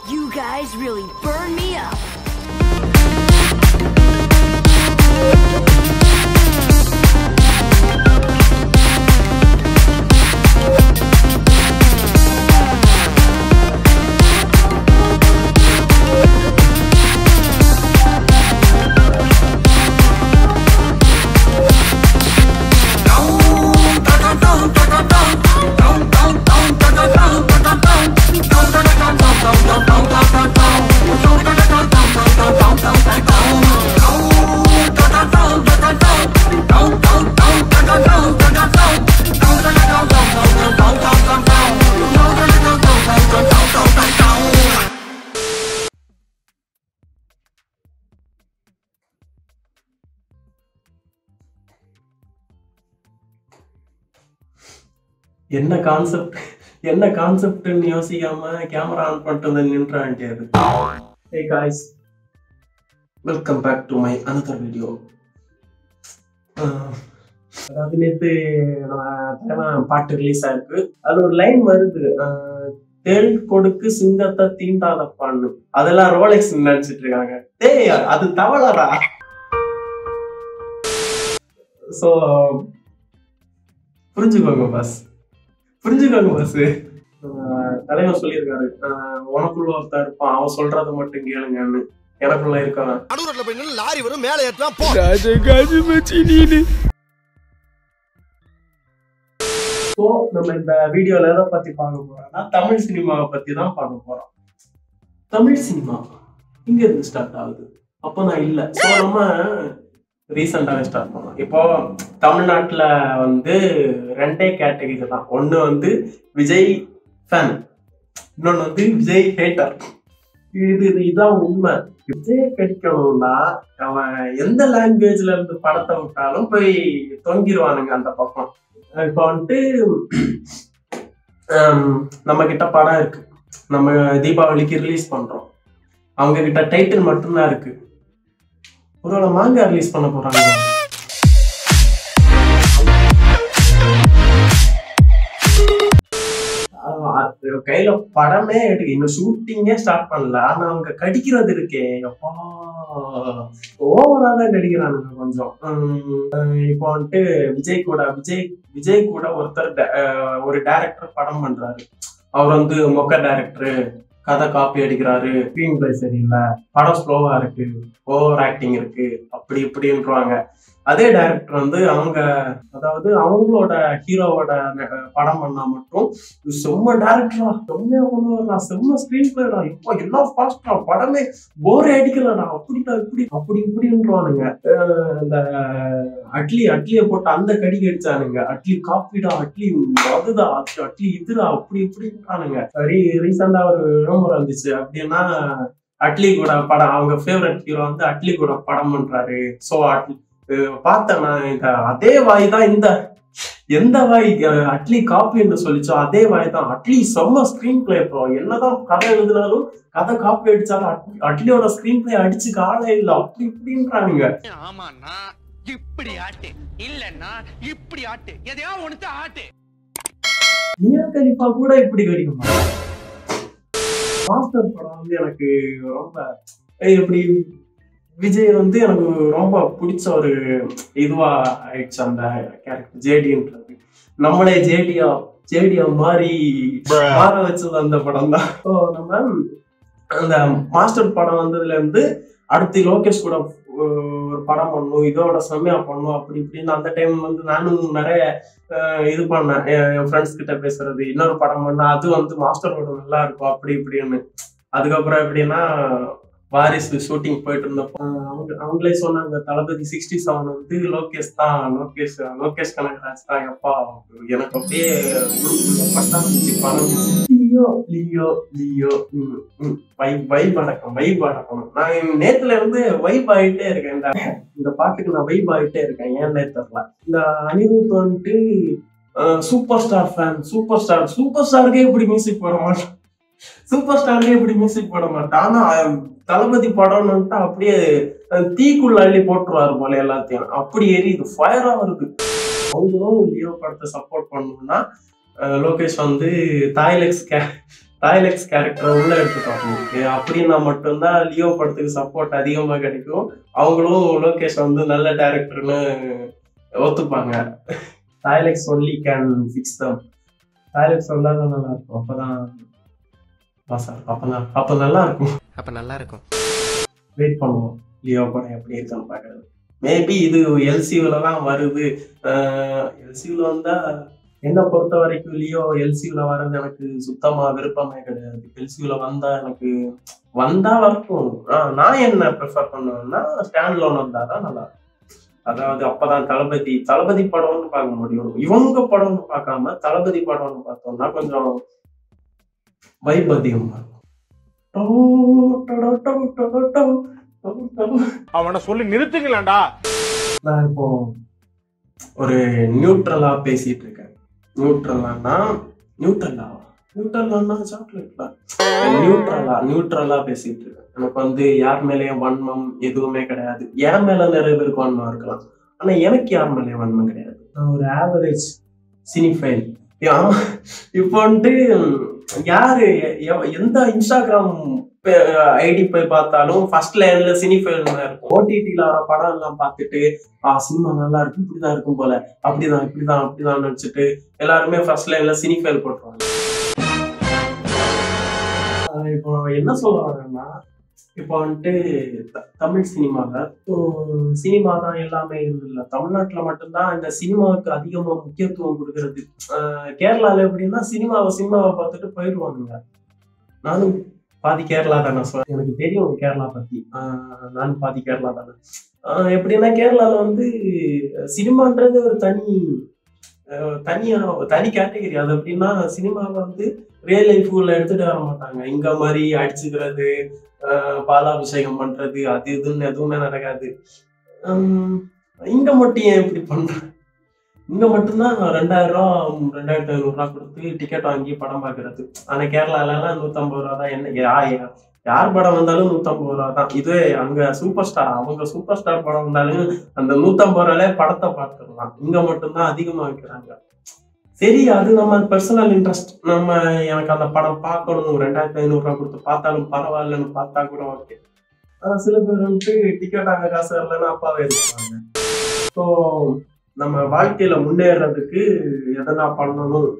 You guys really burn me up. என்ன concept என்ன கான்செப்ட்னு யோசிக்காம கேமரா ஆன் பண்ணிட்டு வந்து நின்றான்ட்டு அது hey guys welcome back to my another video அதாவது நேற்று தலைவன் பாட்டு ரிலீஸ் ஆயிருக்கு அதுல ஒரு லைன் வருது அஹ், தேள் கொடுக்கு சிங்கத்தை தீண்டாதப்பான்னு அதெல்லாம் ரோலெக்ஸ் நினைச்சிட்டு இருக்காங்க டேய் அது தவளடா ஸோ புரிஞ்சுக்கோங்க பாஸ் புரிஞ்சுக்கோங்க பாஸ் தலைவர் சொல்லியிருக்காரு அஹ், உனக்குள்ள ஒருத்தன் இருப்பான் அவன் சொல்றத மட்டும் கேளுங்கன்னு எனக்குள்ள இருக்கவன் நடுரோட்ல போய் நின்னு லாரி வரும் மேலே ஏற்றுவான் போ ஸோ நம்ம இந்த வீடியோல எதை பத்தி பார்க்க போறோம்னா தமிழ் சினிமாவை பத்தி தான் பார்க்க போறோம் தமிழ் சினிமா இங்க இருந்து ஸ்டார்ட் ஆகுது அப்போ நான் இல்ல ஸோ நம்ம ரீசெண்டாக ஸ்டார்ட் பண்ணோம் இப்போ தமிழ்நாட்டுல வந்து ரெண்டே கேட்டகரி தான் ஒண்ணு வந்து விஜய் ஃபேன் இன்னொன்னு வந்து விஜய் ஹேட்டர் இது இது- இதான் உண்மை விஜய் கிடைக்கணும்னா அவன் எந்த லாங்குவேஜ்ல இருந்து படத்தை விட்டாலும் போய் தொங்கிடுவானுங்க அந்த பக்கம் இப்போ வந்துட்டு நம்ம கிட்ட படம் இருக்கு நம்ம தீபாவளிக்கு ரிலீஸ் பண்றோம் அவங்க கிட்ட டைட்டில் மட்டும்தான் இருக்கு ஒருவேளை மாங்கா ரிலீஸ் பண்ண போறாங்க ஆமா, அது கையில படமே எடுக்க இன்னும் ஷூட்டிங்கே ஸ்டார்ட் பண்ணல ஆனா அவங்க கடிக்கிறது இருக்கே அப்பா ஓவரா தான் கடிக்கிறானுங்க கொஞ்சம் உம், இப்போ வந்துட்டு விஜய் கூட விஜய் விஜய் கூட ஒருத்தர் ட- அஹ் ஒரு டைரக்டர் படம் பண்றாரு அவர் வந்து மொக்க டைரக்டர் கதை காப்பி அடிக்கிறாரு ஸ்க்ரீன் பிளே சரியில்லை படம் ஸ்லோவா இருக்கு ஓவர் ஆக்டிங் இருக்கு அப்படி இப்படின்றாங்க அதே டைரக்டர் வந்து அவங்க அதாவது அவங்களோட ஹீரோவோட படம் பண்ணா மட்டும் இது செம்ம டேரக்டரா செம்மையா கொண்டு வரா செம்ம ஸ்கிரீன் பிளேடா இப்போ எல்லாம் ஃபாஸ்டா படமே போரே அடிக்கலடா அப்படிடா இப்படி அப்படி இப்படின்றானுங்க அஹ் இந்த அட்லி அட்லியை போட்டு அந்த கடி அடிச்சானுங்க அட்லி காப்பிடா அட்லி அதுதா அட்லி அட்லி இதுடா அப்படி இப்படின்றானுங்க சரி ரீசெண்டா ஒரு விளம்பரம் வந்துச்சு அப்படின்னா அட்லி கூட படம் அவங்க ஃபேவரட் ஹீரோ வந்து அட்லி கூட படம் பண்றாரு சோ அட்லி அஹ் பார்த்தேன் நான் இந்த அதே வாய் தான் இந்த எந்த வாய் அஹ் அட்லி காப்பின்னு சொல்லிச்சோ அதே வாய் தான் அட்லி செம்ம ஸ்கிரீன் பிளே ப்ரோ என்னதான் கதை எழுதினாலும் கதை காப்பி அடிச்சாலும் அட்- அட்லியோட ஸ்கிரீன் பிளே அடிச்சு காலே இல்லை அப்படி இப்படின்றானுங்க ஆமாண்ணா இப்படி ஆட்டு இல்லன்னா இப்படி ஆட்டு எதையா ஒண்ணு ஆட்டு மியா கலிஃபா கூட இப்படி கடிக்க மாட்டான் மாஸ்டர் படம் வந்து எனக்கு ரொம்ப ஏய், எப்படி விஜய் வந்து எனக்கு ரொம்ப பிடிச்ச ஒரு இதுவா ஆயிடுச்சு அந்த கேரக்டர் ஜேடின்றது நம்மளே ஜேடியா ஜேடியா மாறி மாற வச்சது அந்த படம் தான் ஸோ நம்ம அந்த மாஸ்டர் படம் வந்ததுல இருந்து அடுத்து லோகேஷ் கூட ஒரு படம் பண்ணணும் இதோட செம்மையா பண்ணணும் அப்படி இப்படின்னு அந்த டைம் வந்து நானும் நிறைய அஹ், இது பண்ணேன் என் என் ஃப்ரெண்ட்ஸ் கிட்ட பேசுறது இன்னொரு படம் பண்ணா அது வந்து மாஸ்டரோட நல்லா இருக்கும் அப்படி இப்படின்னு அதுக்கப்புறம் எப்படின்னா வாரிசு ஷூட்டிங் போயிட்டு இருந்தப்போ அஹ், அவங்க அவங்களே சொன்னாங்க தளபதி சிக்ஸ்டி செவன் வந்து லோகேஷ் தான் லோகேஷ் லோகேஷ் கனகராஜ் தான் எப்பா எனக்கு அப்படியே உள்ளுக்குள்ள பட்டாம்பூச்சி பறந்துச்சு லியோ லியோ லியோ ம், ம். வைப் வைப் அடக்கம் வைப் அடக்கணும் நான் நேத்துல இருந்து வைப் ஆயிட்டே இருக்கேன் இந்த இந்த பாட்டுக்கு நான் வைப் ஆயிட்டே இருக்கேன் ஏன்னே தெரியல இந்த அனிருத் வந்துட்டு super star fan super star super ஸ்டாருக்கே இப்படி மியூசிக் போட மாட்டான் சூப்பர் ஸ்டாருக்கே இப்படி மியூசிக் போட மாட்டான் ஆனா அஹ், தளபதி படம்னுட்டு அப்படியே அஹ், தீக்குள்ள அள்ளி போட்டுருவாரு போல எல்லாத்தையும் அப்படி எரியுது ஃபயரா வருது அவங்களும் லியோ படத்தை சப்போர்ட் பண்ணணும்னா அஹ், லோகேஷ் வந்து தாய்லெக்ஸ் கே டாய்லெக்ஸ் கேரக்டர் உள்ள எடுத்துட்டோம் Okay, அப்படின்னா மட்டும்தான் லியோ படத்துக்கு சப்போர்ட் அதிகமா கிடைக்கும் அவங்களும் லோகேஷ் வந்து நல்ல டேரக்டர்னு ஒத்துப்பாங்க dialogues only can fix them dialogues சொல்லாத நல்லா இருக்கும் அப்பதான் பாசா அப்பதான் அப்ப நல்லா இருக்கும் அப்ப நல்லா இருக்கும் வெயிட் பண்ணுவோம் லியோ படம் எப்படி இருக்கான்னு பார்க்கறது மேபி இது எல்சியூல தான் வருது எல்சியூல வந்தா என்னை பொறுத்த வரைக்கும் லியோ எல்சியூல வர்றது எனக்கு சுத்தமா விருப்பமே கிடையாது எல்சியூல வந்தா எனக்கு வந்தா வரட்டும் ஆஹ் நான் என்ன ப்ரிஃபர் பண்ணுவேன்னா ஸ்டாண்ட் லோன் வந்தா தான் நல்லா இருக்கும். அதாவது அப்பதான் தளபதி தளபதி படம்னு பார்க்க முடியும் இவங்க படம்னு பார்க்காம தளபதி படம்னு பார்த்தோம்னா கொஞ்சம் வைப் அதிகமா இருக்கும் டோ, டோ, டோ, டோ, டோ, டோ, டோ, டோ. அவனை சொல்லி நிறுத்துங்களேன்டா நான் இப்போ ஒரு நியூட்ரலா பேசிட்டு இருக்கேன் நியூட்ரலானா நியூட்ரலா நியூட்ரலானா சாக்லேட்ல நியூட்ரலா நியூட்ரலா பேசிட்டு இருக்கேன் எனக்கு வந்து யார் மேலேயும் வன்மம் எதுவுமே கிடையாது என் மேல நிறைய பேருக்கு வன்மம் இருக்கலாம் ஆனா எனக்கு யார் மேலேயும் வன்மம் கிடையாது நான் ஒரு ஆவரேஜ் சினிஃபைல் ஆமா இப்போ வந்துட்டு யாரு எ- எந்த இன்ஸ்டாகிராம் ஐடி போய் பார்த்தாலும் ஃபர்ஸ்ட் லைன்ல சினிஃபைல் இருக்கும் ஓடிடில வர படம் எல்லாம் பார்த்துட்டு ஆ சினிமா நல்லா இருக்கு இப்படிதான் இருக்கும் போல அப்படிதான் இப்படிதான் அப்படிதான் நினைச்சிட்டு எல்லாருமே ஃபர்ஸ்ட் லைன்ல சினிஃபைல் போட்டுருவாங்க ஆஹ் இப்போ என்ன சொல்ல வரேன்னா இப்போ வந்துட்டு த- தமிழ் சினிமால இப்போ சினிமா தான் எல்லாமே இல்லை தமிழ்நாட்டுல மட்டும்தான் இந்த சினிமாவுக்கு அதிகமா முக்கியத்துவம் கொடுக்கறது ஆஹ் கேரளால எப்படின்னா சினிமாவை சினிமாவை பார்த்துட்டு போயிடுவானுங்க நானும் பாதி கேரளா தானே சொல்ல எனக்கு தெரியும் கேரளா பத்தி ஆஹ் நானும் பாதி கேரளா தானே ஆஹ் எப்படின்னா கேரளால வந்து சினிமான்றது ஒரு தனி அஹ் தனியா தனி கேட்டகரி அது எப்படின்னா சினிமாவை வந்து ரியல் லைஃப்குள்ள எடுத்துட்டு வர மாட்டாங்க இங்க மாதிரி அடிச்சுக்கிறது ஆஹ் பாலாபிஷேகம் பண்றது அது இதுன்னு எதுவுமே நடக்காது ஹம், இங்க மட்டும் ஏன் இப்படி பண்ற இங்க மட்டும்தான் ரெண்டாயிரம் ரூபா ரெண்டாயிரத்தி ஐநூறு ரூபா கொடுத்து டிக்கெட் வாங்கி படம் பார்க்கறது ஆனா கேரளால எல்லாம் நூத்தம்பது ரூபா தான் என்ன யா- யா- யார் படம் வந்தாலும் நூத்தம்பது ரூபா தான் இதுவே அங்க சூப்பர் ஸ்டார் அவங்க சூப்பர் ஸ்டார் படம் வந்தாலும் அந்த நூத்தம்பது ரூபாயிலே படத்தை பார்த்துடலாம் இங்க மட்டும்தான் அதிகமா வைக்கிறாங்க சரி அது நம்ம பர்சனல் இன்ட்ரெஸ்ட் நம்ம எனக்கு அந்த படம் பார்க்கணும் ரெண்டாயிரத்தி ஐநூறு ரூபா கொடுத்து பார்த்தாலும் பரவாயில்லன்னு பார்த்தா கூட ஓகே ஆனா சில பேர் வந்துட்டு டிக்கெட் அங்க காசு இல்லைன்னு அப்பாவே இருக்காங்க ஸோ நம்ம வாழ்க்கையில முன்னேறதுக்கு எதனா பண்ணணும்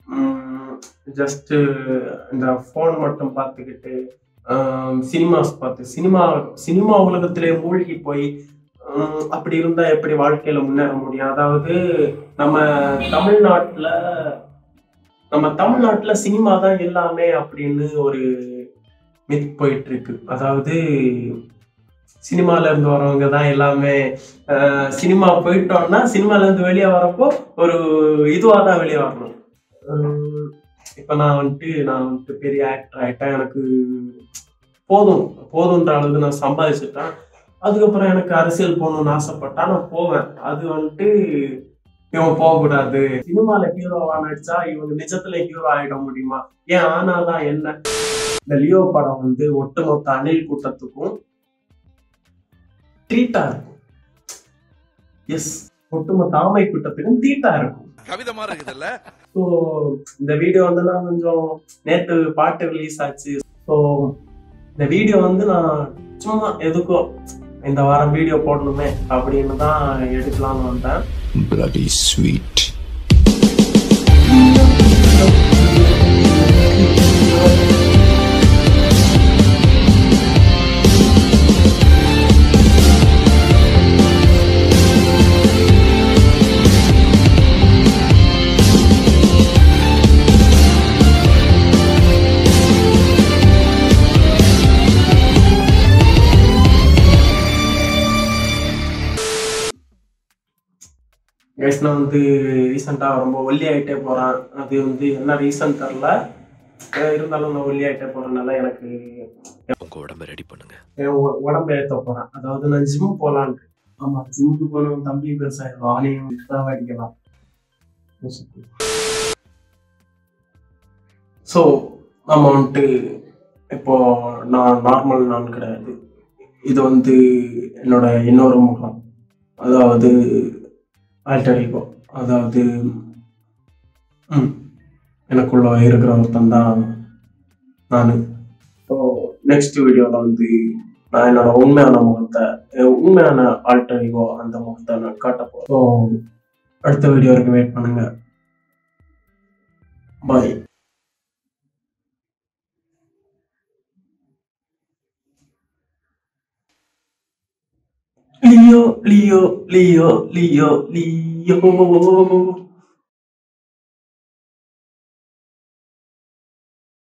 ஜஸ்ட் இந்த ஃபோன் மட்டும் பார்த்துக்கிட்டு சினிமாஸ் பார்த்து சினிமா சினிமா உலகத்திலே மூழ்கி போய் ஹம், அப்படி இருந்தா எப்படி வாழ்க்கையில முன்னேற முடியும் அதாவது நம்ம தமிழ்நாட்டுல நம்ம தமிழ்நாட்டுல சினிமா தான் எல்லாமே அப்படின்னு ஒரு மித் போயிட்டு இருக்கு அதாவது சினிமால இருந்து வரவங்க தான் எல்லாமே அஹ், சினிமா போயிட்டோம்னா சினிமால இருந்து வெளியே வரப்போ ஒரு இதுவா தான் வெளியே வரணும் ஹம், இப்ப நான் வந்துட்டு நான் வந்துட்டு பெரிய ஆக்டர் ஆயிட்டேன் எனக்கு போதும் போதுன்ற அளவுக்கு நான் சம்பாதிச்சிட்டேன் அதுக்கப்புறம் எனக்கு அரசியல் போகணும்னு ஆசைப்பட்டா நான் போவேன் அது வந்துட்டு இவன் போகக்கூடாது சினிமால ஹீரோவா நடிச்சா இவங்க நிஜத்துல ஹீரோ ஆயிட முடியுமா ஏன் ஆனாதான் என்ன இந்த லியோ படம் வந்து ஒட்டுமொத்த அணில் கூட்டத்துக்கும் ட்ரீட்டா இருக்கும் எஸ் ஒட்டுமொத்த ஆமை கூட்டத்துக்கும் தீட்டா இருக்கும் கவிதை மாதிரி இருக்குதுல்ல ஸோ இந்த வீடியோ வந்து நான் கொஞ்சம் நேற்று பாட்டு ரிலீஸ் ஆச்சு ஸோ இந்த வீடியோ வந்து நான் சும்மா எதுக்கோ இந்த வாரம் வீடியோ போடணுமே அப்படின்னு தான் எடுக்கலாம்னு வந்தேன் bloody sweet. கைஸ் நான் வந்து ரீசெண்டாக ரொம்ப ஒல்லி ஆகிட்டே போகிறேன் அது வந்து என்ன ரீசன் தெரில அஹ் இருந்தாலும் நான் ஒல்லி ஆகிட்டே போகிறனால எனக்கு உங்க உடம்ப ரெடி பண்ணுங்க என் உ- உடம்பு ஏற்ற போகிறேன் அதாவது நான் ஜிம் போகலான்ட்டு ஆமாம் ஜிம்முக்கு போனோம் தம்பி பெருசாயிடும் அவனையும் தான் அடிக்கலாம் ஸோ நம்ம வந்துட்டு இப்போ நான் நார்மல் நான் கிடையாது இது வந்து என்னோட இன்னொரு முகம் அதாவது ஆல்டர் ஈகோ அதாவது ம் எனக்குள்ள இருக்கிற ஒருத்தன் தான் நான் ஸோ நெக்ஸ்ட் வீடியோவில் வந்து நான் என்னோட உண்மையான முகத்தை என் உண்மையான ஆல்டர்னேட்டிவோ அந்த முகத்தை நான் காட்ட போகிறேன் ஸோ அடுத்த வீடியோ வரைக்கும் வெயிட் பண்ணுங்க பாய் லியோ லியோ லியோ லியோ லியோ